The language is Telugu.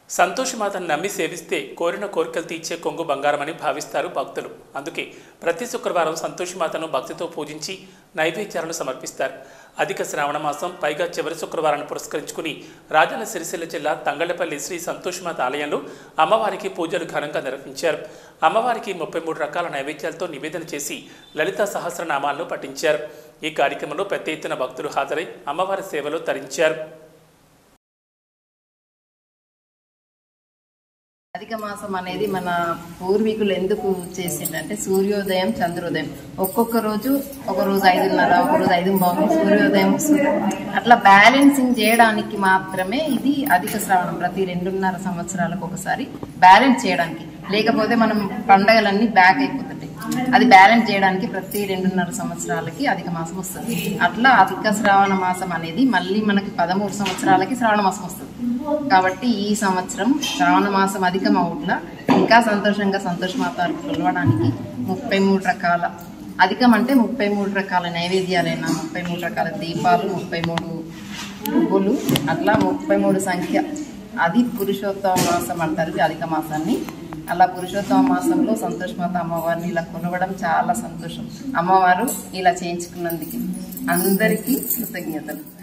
సంతోషమాతను నమ్మి సేవిస్తే కోరిన కోరికలు తీర్చే కొంగు బంగారమని భావిస్తారు భక్తులు అందుకే ప్రతి శుక్రవారం సంతోషమాతను భక్తితో పూజించి నైవేద్యాలను సమర్పిస్తారు అధిక శ్రావణ మాసం పైగా చివరి శుక్రవారాన్ని పురస్కరించుకుని రాజన్న సిరిసిల్ల జిల్లా తంగళ్లపల్లి శ్రీ సంతోషమాత ఆలయంలో అమ్మవారికి పూజలు ఘనంగా నిర్వహించారు అమ్మవారికి ముప్పై మూడు రకాల నైవేద్యాలతో నివేదన చేసి లలిత సహస్రనామాలను పఠించారు ఈ కార్యక్రమంలో పెద్ద ఎత్తున భక్తులు హాజరై అమ్మవారి సేవలో తరించారు అధిక మాసం అనేది మన పూర్వీకులు ఎందుకు చేసిందంటే సూర్యోదయం చంద్రోదయం ఒక్కొక్క రోజు ఒక రోజు ఐదున్నర ఒక రోజు ఐదు బాగుంది సూర్యోదయం వస్తుంది అట్లా బ్యాలెన్సింగ్ చేయడానికి మాత్రమే ఇది అధిక శ్రావణం ప్రతి రెండున్నర సంవత్సరాలకు ఒకసారి బ్యాలెన్స్ చేయడానికి లేకపోతే మనం పండగలన్నీ బ్యాక్ అయిపోతుంటాయి అది బ్యాలెన్స్ చేయడానికి ప్రతి రెండున్నర సంవత్సరాలకి అధిక మాసం వస్తుంది అట్లా అధిక శ్రావణ మాసం అనేది మళ్ళీ మనకి పదమూడు సంవత్సరాలకి శ్రావణ మాసం వస్తుంది కాబట్టి ఈ సంవత్సరం శ్రావణ మాసం అధికం అవుట్ల ఇంకా సంతోషంగా సంతోషమాత కొలవడానికి ముప్పై మూడు రకాల అధికం అంటే ముప్పై మూడు రకాల నైవేద్యాలైనా ముప్పై మూడు రకాల దీపాలు ముప్పై మూడు పువ్వులు అట్లా ముప్పై మూడు సంఖ్య అది పురుషోత్తమ మాసం అంటారు ఈ అధిక మాసాన్ని అలా పురుషోత్తమ మాసంలో సంతోషమాత అమ్మవారిని ఇలా కొనవడం చాలా సంతోషం అమ్మవారు ఇలా చేయించుకున్నందుకు అందరికీ కృతజ్ఞతలు